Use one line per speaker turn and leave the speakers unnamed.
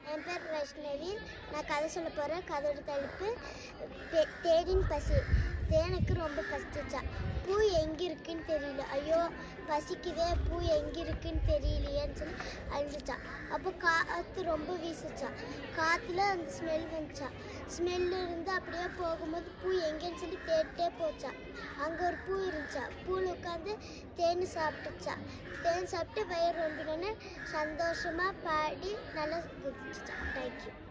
என் பேர் வைஷ்ணவி நான் கதை சொல்ல போகிறேன் கதையோட தலைப்பு தே- தேடின் பசி தேனுக்கு ரொம்ப பசிச்சா பூ எங்கே இருக்குன்னு தெரியல ஐயோ பசிக்குதே பூ எங்கே இருக்குன்னு தெரியலையேன்னு சொல்லி அழிஞ்சிச்சா அப்போ காற்று ரொம்ப வீசுச்சா காற்றுல அந்த ஸ்மெல் வந்துச்சா ஸ்மெல் இருந்து அப்படியே போகும்போது பூ எங்கேன்னு சொல்லி தேடிட்டே போச்சா அங்கே ஒரு பூ இருந்துச்சா பூவில் உட்காந்து தேன் சாப்பிட்டுச்சா தேன் சாப்பிட்டு வயிறு ரொம்பினோடனே சந்தோஷமாக பாடி நல்லா குதிச்சுச்சா தேங்க்யூ